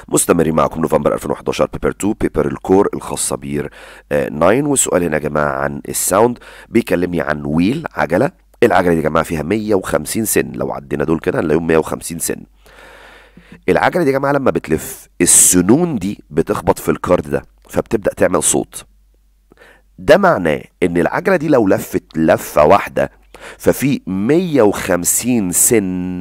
مستمرين معكم نوفمبر 2011 بيبر 2 بيبر الكور الخاصة بير 9 والسؤال هنا يا جماعة عن الساوند بيكلمني عن ويل عجلة العجلة دي يا جماعة فيها 150 سن لو عدينا دول كده هنلاقيهم 150 سن العجلة دي يا جماعة لما بتلف السنون دي بتخبط في الكارد ده فبتبدأ تعمل صوت ده معناه ان العجلة دي لو لفت لفة واحدة ففي 150 سن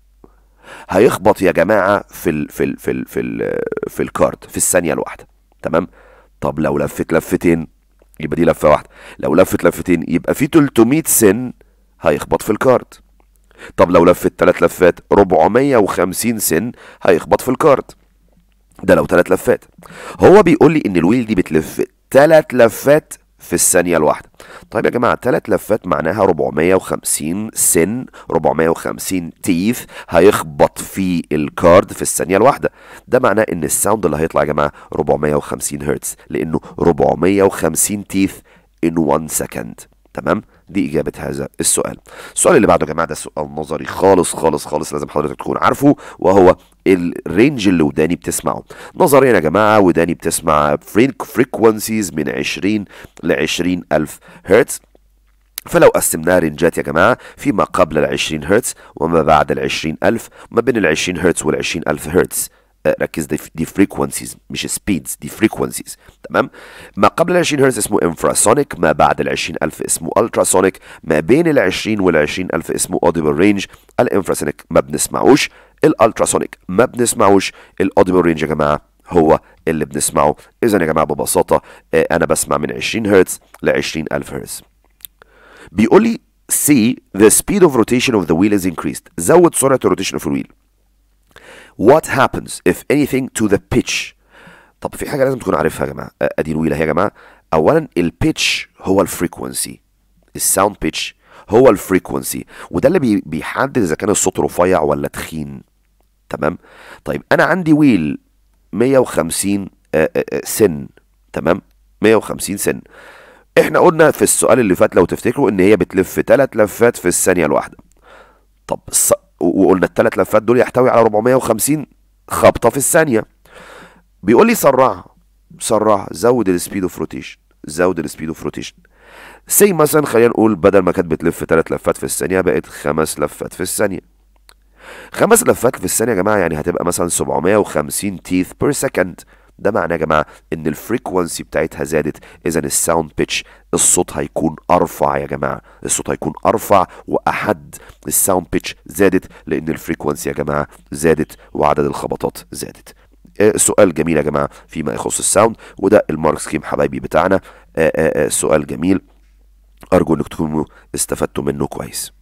هيخبط يا جماعه في ال في ال في ال في ال في الكارد في الثانيه الواحده تمام طب لو لفت لفتين يبقى دي لفه واحده لو لفت لفتين يبقى في 300 سن هيخبط في الكارد طب لو لفت ثلاث لفات 450 سن هيخبط في الكارد ده لو ثلاث لفات هو بيقول لي ان الويل دي بتلف ثلاث لفات في الثانية الواحدة طيب يا جماعة ثلاث لفات معناها 450 سن 450 تيث هيخبط في الكارد في الثانية الواحدة ده معناه ان الساوند اللي هيطلع يا جماعة 450 هرتز لانه 450 تيث in 1 second تمام دي إجابة هذا السؤال السؤال اللي بعده يا جماعة ده سؤال نظري خالص خالص خالص لازم حضرتك تكون عارفه وهو الرينج اللي وداني بتسمعه نظريا يا جماعة وداني بتسمع فريكونسيز من 20 ل 20 ألف هرتز فلو قسمناها رينجات يا جماعة فيما قبل ال 20 هرتز وما بعد ال 20 ألف ما بين ال 20 هرتز وال 20 ألف هرتز ركز دي, دي فريكونسيز مش سبيدز دي فريكونسيز تمام ما قبل ال 20 هرتز اسمه انفراسونيك ما بعد ال 20000 اسمه التراسونيك ما بين ال 20 وال 20000 اسمه اوديبل رينج الانفراسونيك ما بنسمعوش الالتراسونيك ما بنسمعوش الاوديبل رينج يا جماعه هو اللي بنسمعه اذا يا جماعه ببساطه انا بسمع من 20 هرتز ل 20000 هرتز بيقول لي C the speed of rotation of the wheel is increased زود سرعه الروتيشن في الويل what happens if anything to the pitch طب في حاجه لازم تكون عارفها يا جماعه ادي الويل اهي يا جماعه اولا البيتش هو الفريكونسي الساوند بيتش هو الفريكونسي وده اللي بي بيحدد اذا كان الصوت رفيع ولا تخين تمام طيب انا عندي ويل 150 سن تمام 150 سن احنا قلنا في السؤال اللي فات لو تفتكروا ان هي بتلف ثلاث لفات في الثانيه الواحده طب وقلنا الثلاث لفات دول يحتوي على 450 خبطه في الثانيه بيقول لي سرعها سرعها زود السبيد اوف روتيشن زود السبيد اوف روتيشن سي مثلا خلينا نقول بدل ما كانت بتلف ثلاث لفات في الثانيه بقت خمس لفات في الثانيه خمس لفات في الثانيه يا جماعه يعني هتبقى مثلا 750 تيث بير سكند ده معناه يا جماعه ان الفريكونسي بتاعتها زادت اذا الساوند بيتش الصوت هيكون ارفع يا جماعه الصوت هيكون ارفع واحد الساوند بيتش زادت لان الفريكونسي يا جماعه زادت وعدد الخبطات زادت سؤال جميل يا جماعه فيما يخص الساوند وده المارك سكيم حبايبي بتاعنا سؤال جميل ارجو انكم تكونوا استفدتوا منه كويس